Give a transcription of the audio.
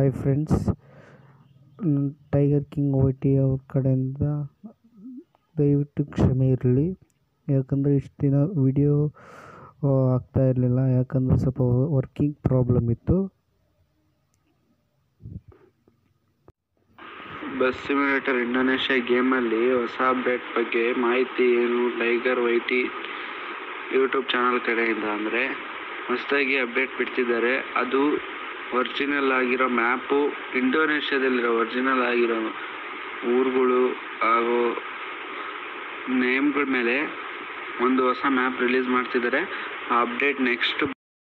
hi friends tiger king O T ಅವ್ರ ಕಡೆಯಿಂದ ದಯವಿಟ್ಟು ಕ್ಷಮೆ ಇರಲಿ ಯಾಕಂದರೆ ಇಷ್ಟು ದಿನ ವಿಡಿಯೋ ಆಗ್ತಾ ಇರಲಿಲ್ಲ ಯಾಕಂದರೆ ಸ್ವಲ್ಪ ವರ್ಕಿಂಗ್ ಪ್ರಾಬ್ಲಮ್ ಇತ್ತು ಬಸ್ ಸಿಮ್ಯುಲೇಟರ್ ಇಂಡೋನೇಷ್ಯಾ ಗೇಮಲ್ಲಿ ಹೊಸ ಅಪ್ಡೇಟ್ ಬಗ್ಗೆ ಮಾಹಿತಿ ಏನು ಟೈಗರ್ ವೈಟಿ ಯೂಟ್ಯೂಬ್ ಚಾನಲ್ ಕಡೆಯಿಂದ ಅಂದರೆ ಹೊಸದಾಗಿ ಅಪ್ಡೇಟ್ ಬಿಡ್ತಿದ್ದಾರೆ ಅದು ಒರಿಜಿನಲ್ ಆಗಿರೋ ಮ್ಯಾಪು ಇಂಡೋನೇಷ್ಯಾದಲ್ಲಿರೋ ಒರಿಜಿನಲ್ ಆಗಿರೋ ಊರುಗಳು ಹಾಗೂ ನೇಮ್ಗಳ ಮೇಲೆ ಒಂದು ಹೊಸ ಮ್ಯಾಪ್ ರಿಲೀಸ್ ಮಾಡ್ತಿದ್ದಾರೆ ಆ ಅಪ್ಡೇಟ್ ನೆಕ್ಸ್ಟ್